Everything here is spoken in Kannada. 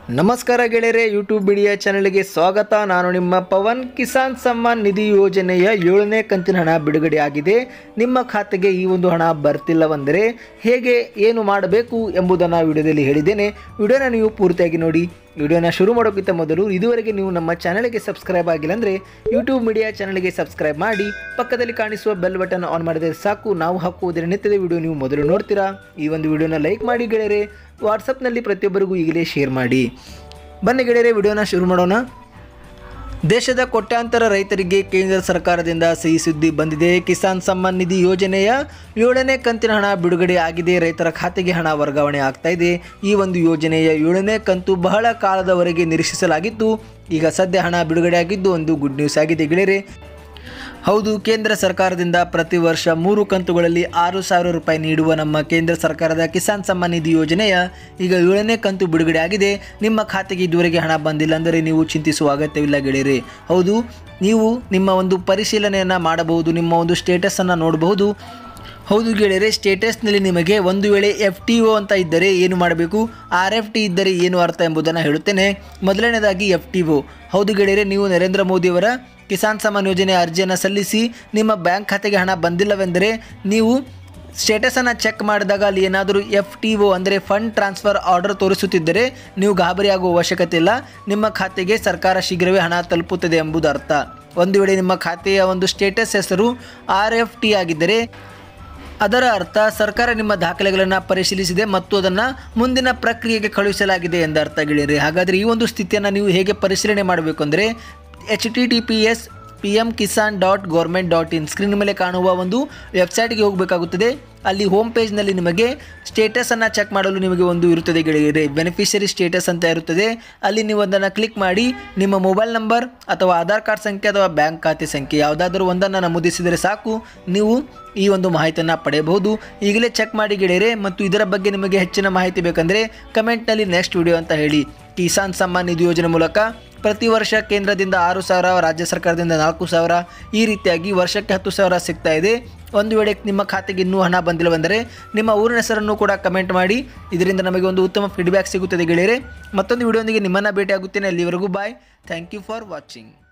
ನಮಸ್ಕಾರ ಗೆಳೆಯರೆ ಯೂಟ್ಯೂಬ್ ಮೀಡಿಯಾ ಚಾನೆಲ್ಗೆ ಸ್ವಾಗತ ನಾನು ನಿಮ್ಮ ಪವನ್ ಕಿಸಾನ್ ಸಮ್ಮಾನ್ ನಿಧಿ ಯೋಜನೆಯ ಏಳನೇ ಕಂತಿನ ಹಣ ಬಿಡುಗಡೆ ಆಗಿದೆ ನಿಮ್ಮ ಖಾತೆಗೆ ಈ ಒಂದು ಹಣ ಬರ್ತಿಲ್ಲವೆಂದರೆ ಹೇಗೆ ಏನು ಮಾಡಬೇಕು ಎಂಬುದನ್ನು ವಿಡಿಯೋದಲ್ಲಿ ಹೇಳಿದ್ದೇನೆ ವಿಡಿಯೋನ ನೀವು ಪೂರ್ತಿಯಾಗಿ ನೋಡಿ ವಿಡಿಯೋನ ಶುರು ಮಾಡೋಕ್ಕಿಂತ ಮೊದಲು ಇದುವರೆಗೆ ನೀವು ನಮ್ಮ ಚಾನಲ್ಗೆ ಸಬ್ಸ್ಕ್ರೈಬ್ ಆಗಿಲ್ಲ ಅಂದರೆ ಯೂಟ್ಯೂಬ್ ಮೀಡಿಯಾ ಚಾನಲ್ಗೆ ಸಬ್ಸ್ಕ್ರೈಬ್ ಮಾಡಿ ಪಕ್ಕದಲ್ಲಿ ಕಾಣಿಸುವ ಬೆಲ್ ಬಟನ್ ಆನ್ ಮಾಡಿದರೆ ಸಾಕು ನಾವು ಹಾಕುವುದರ ನಿತ್ಯದ ವಿಡಿಯೋ ನೀವು ಮೊದಲು ನೋಡ್ತೀರಾ ಈ ಒಂದು ವಿಡಿಯೋನ ಲೈಕ್ ಮಾಡಿ ಗೆಳೆಯರೆ ವಾಟ್ಸಪ್ನಲ್ಲಿ ಪ್ರತಿಯೊಬ್ಬರಿಗೂ ಈಗಲೇ ಶೇರ್ ಮಾಡಿ ಬನ್ನಿ ಗೆಳೆಯರೆ ವಿಡಿಯೋನ ಶುರು ಮಾಡೋಣ ದೇಶದ ಕೋಟ್ಯಾಂತರ ರೈತರಿಗೆ ಕೇಂದ್ರ ಸರ್ಕಾರದಿಂದ ಸಿಹಿ ಸುದ್ದಿ ಬಂದಿದೆ ಕಿಸಾನ್ ಸಮ್ಮಾನ್ ನಿಧಿ ಯೋಜನೆಯ ಏಳನೇ ಕಂತಿನ ಹಣ ಬಿಡುಗಡೆ ಆಗಿದೆ ರೈತರ ಖಾತೆಗೆ ಹಣ ವರ್ಗಾವಣೆ ಆಗ್ತಾ ಇದೆ ಈ ಒಂದು ಯೋಜನೆಯ ಏಳನೇ ಕಂತು ಬಹಳ ಕಾಲದವರೆಗೆ ನಿರೀಕ್ಷಿಸಲಾಗಿತ್ತು ಈಗ ಸದ್ಯ ಹಣ ಬಿಡುಗಡೆಯಾಗಿದ್ದು ಒಂದು ಗುಡ್ ನ್ಯೂಸ್ ಆಗಿದೆ ಗೆಳೆಯರೆ ಹೌದು ಕೇಂದ್ರ ಸರ್ಕಾರದಿಂದ ಪ್ರತಿ ವರ್ಷ ಮೂರು ಕಂತುಗಳಲ್ಲಿ ಆರು ಸಾವಿರ ರೂಪಾಯಿ ನೀಡುವ ನಮ್ಮ ಕೇಂದ್ರ ಸರ್ಕಾರದ ಕಿಸಾನ್ ಸಮ್ಮಾನ್ ನಿಧಿ ಯೋಜನೆಯ ಈಗ ಏಳನೇ ಕಂತು ಬಿಡುಗಡೆ ಆಗಿದೆ ನಿಮ್ಮ ಖಾತೆಗೆ ಇದುವರೆಗೆ ಹಣ ಬಂದಿಲ್ಲ ಅಂದರೆ ನೀವು ಚಿಂತಿಸುವ ಅಗತ್ಯವಿಲ್ಲ ಗೆಳೆಯರೆ ಹೌದು ನೀವು ನಿಮ್ಮ ಒಂದು ಪರಿಶೀಲನೆಯನ್ನು ಮಾಡಬಹುದು ನಿಮ್ಮ ಒಂದು ಸ್ಟೇಟಸನ್ನು ನೋಡಬಹುದು ಹೌದು ಗೆಳೆಯರೆ ಸ್ಟೇಟಸ್ನಲ್ಲಿ ನಿಮಗೆ ಒಂದು ವೇಳೆ ಎಫ್ ಟಿ ಒ ಅಂತ ಇದ್ದರೆ ಏನು ಮಾಡಬೇಕು ಆರ್ ಎಫ್ ಟಿ ಇದ್ದರೆ ಏನು ಅರ್ಥ ಎಂಬುದನ್ನು ಹೇಳುತ್ತೇನೆ ಮೊದಲನೇದಾಗಿ ಎಫ್ ಟಿ ಒ ಹೌದು ಗೆಳೆಯರೆ ನೀವು ನರೇಂದ್ರ ಮೋದಿಯವರ ಕಿಸಾನ್ ಸಮ್ಮಾನ್ ಯೋಜನೆ ಅರ್ಜಿಯನ್ನು ಸಲ್ಲಿಸಿ ನಿಮ್ಮ ಬ್ಯಾಂಕ್ ಖಾತೆಗೆ ಹಣ ಬಂದಿಲ್ಲವೆಂದರೆ ನೀವು ಸ್ಟೇಟಸನ್ನು ಚೆಕ್ ಮಾಡಿದಾಗ ಅಲ್ಲಿ ಏನಾದರೂ ಎಫ್ ಟಿ ಒ ಅಂದರೆ ಫಂಡ್ ಟ್ರಾನ್ಸ್ಫರ್ ಆರ್ಡರ್ ತೋರಿಸುತ್ತಿದ್ದರೆ ನೀವು ಗಾಬರಿಯಾಗುವ ಅವಶ್ಯಕತೆ ಇಲ್ಲ ನಿಮ್ಮ ಖಾತೆಗೆ ಸರ್ಕಾರ ಶೀಘ್ರವೇ ಹಣ ತಲುಪುತ್ತದೆ ಎಂಬುದು ಅರ್ಥ ಒಂದು ವೇಳೆ ನಿಮ್ಮ ಖಾತೆಯ ಒಂದು ಸ್ಟೇಟಸ್ ಹೆಸರು ಆರ್ ಎಫ್ ಟಿ ಆಗಿದ್ದರೆ ಅದರ ಅರ್ಥ ಸರ್ಕಾರ ನಿಮ್ಮ ದಾಖಲೆಗಳನ್ನು ಪರಿಶೀಲಿಸಿದೆ ಮತ್ತು ಅದನ್ನು ಮುಂದಿನ ಪ್ರಕ್ರಿಯೆಗೆ ಕಳುಹಿಸಲಾಗಿದೆ ಎಂದ ಅರ್ಥ ಗೆಳೆಯರಿ ಹಾಗಾದರೆ ಈ ಒಂದು ಸ್ಥಿತಿಯನ್ನು ನೀವು ಹೇಗೆ ಪರಿಶೀಲನೆ ಮಾಡಬೇಕು ಅಂದರೆ H T T P S P M Kisan dot government dot in screen ಮೇಲೆ ಕಾಣುವ ಒಂದು ವೆಬ್ಸೈಟ್ಗೆ ಹೋಗಬೇಕಾಗುತ್ತದೆ ಅಲ್ಲಿ ಹೋಮ್ ಪೇಜ್ನಲ್ಲಿ ನಿಮಗೆ ಸ್ಟೇಟಸನ್ನು ಚೆಕ್ ಮಾಡಲು ನಿಮಗೆ ಒಂದು ಇರುತ್ತದೆ ಗೆಳೆಯರೆ ಬೆನಿಫಿಷರಿ ಸ್ಟೇಟಸ್ ಅಂತ ಇರುತ್ತದೆ ಅಲ್ಲಿ ನೀವು ಅದನ್ನು ಕ್ಲಿಕ್ ಮಾಡಿ ನಿಮ್ಮ ಮೊಬೈಲ್ ನಂಬರ್ ಅಥವಾ ಆಧಾರ್ ಕಾರ್ಡ್ ಸಂಖ್ಯೆ ಅಥವಾ ಬ್ಯಾಂಕ್ ಖಾತೆ ಸಂಖ್ಯೆ ಯಾವುದಾದ್ರೂ ಒಂದನ್ನು ನಮೂದಿಸಿದರೆ ಸಾಕು ನೀವು ಈ ಒಂದು ಮಾಹಿತಿಯನ್ನು ಪಡೆಯಬಹುದು ಈಗಲೇ ಚೆಕ್ ಮಾಡಿ ಗೆಳೆಯರೆ ಮತ್ತು ಇದರ ಬಗ್ಗೆ ನಿಮಗೆ ಹೆಚ್ಚಿನ ಮಾಹಿತಿ ಬೇಕಂದರೆ ಕಮೆಂಟ್ನಲ್ಲಿ ನೆಕ್ಸ್ಟ್ ವಿಡಿಯೋ ಅಂತ ಹೇಳಿ ಕಿಸಾನ್ ಸಮ್ಮಾನ್ ನಿಧಿ ಯೋಜನೆ ಮೂಲಕ ಪ್ರತಿ ವರ್ಷ ಕೇಂದ್ರದಿಂದ ಆರು ಸಾವಿರ ರಾಜ್ಯ ಸರ್ಕಾರದಿಂದ ನಾಲ್ಕು ಸಾವಿರ ಈ ರೀತಿಯಾಗಿ ವರ್ಷಕ್ಕೆ ಹತ್ತು ಸಾವಿರ ಸಿಗ್ತಾ ಇದೆ ಒಂದು ವೇಳೆ ನಿಮ್ಮ ಖಾತೆಗೆ ಇನ್ನೂ ಹಣ ಬಂದಿಲ್ಲವೆಂದರೆ ನಿಮ್ಮ ಊರಿನ ಹೆಸರನ್ನು ಕೂಡ ಕಮೆಂಟ್ ಮಾಡಿ ಇದರಿಂದ ನಮಗೆ ಒಂದು ಉತ್ತಮ ಫೀಡ್ಬ್ಯಾಕ್ ಸಿಗುತ್ತದೆ ಗೆಳೆಯರೆ ಮತ್ತೊಂದು ವಿಡಿಯೋದೊಂದಿಗೆ ನಿಮ್ಮನ್ನು ಭೇಟಿಯಾಗುತ್ತೇನೆ ಅಲ್ಲಿವರೆಗೂ bye thank you for watching